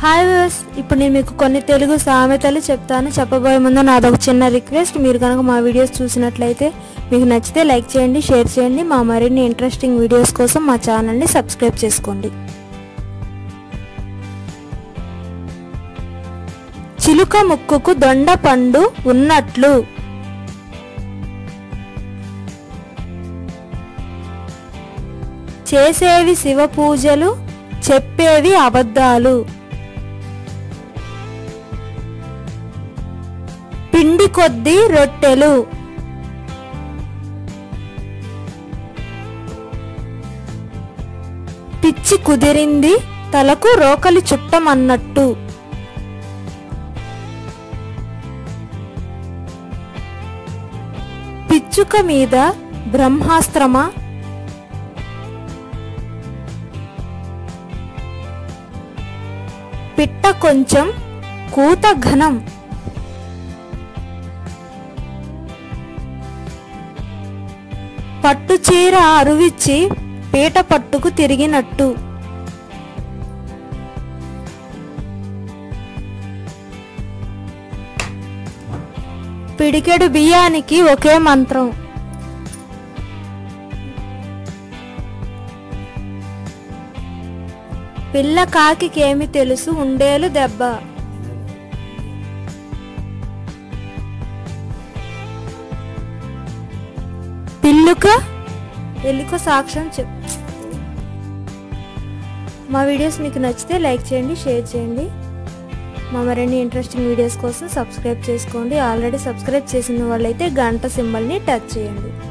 hi views ఇప్పుడు నేను మీకు కొన్ని తెలుగు సామెతలు చెప్తాను చెప్పబోయే ముందు నాదొక చిన్న రిక్వెస్ట్ మీరు కనుక మా వీడియోస్ చూసినట్లయితే మీకు నచ్చితే లైక్ చేయండి షేర్ చేయండి మా మరిన్ని ఇంట్రెస్టింగ్ వీడియోస్ కోసం మా ఛానల్ని సబ్స్క్రైబ్ చేసుకోండి చిలుక ముక్కుకు దొండ పండు ఉన్నట్లు చేసేవి శివ పూజలు చెప్పేవి అబద్ధాలు పిండి కొద్దీ రొట్టెలు పిచ్చి కుదిరింది తలకు రోకలి చుట్టమన్నట్టు పిచ్చుక మీద బ్రహ్మాస్త్రమా పిట్ట కొంచెం కూత ఘనం పట్టు చీర అరువిచ్చి పీట పట్టుకు తిరిగినట్టు పిడికెడు బియ్యానికి ఒకే మంత్రం పిల్ల కాకికేమి తెలుసు ఉండేలు దెబ్బ పిల్లుక ఎలుక సాక్ష్యం చెప్ మా వీడియోస్ మీకు నచ్చితే లైక్ చేయండి షేర్ చేయండి మా మరిన్ని ఇంట్రెస్టింగ్ వీడియోస్ కోసం సబ్స్క్రైబ్ చేసుకోండి ఆల్రెడీ సబ్స్క్రైబ్ చేసిన వాళ్ళైతే గంట సింబల్ని టచ్ చేయండి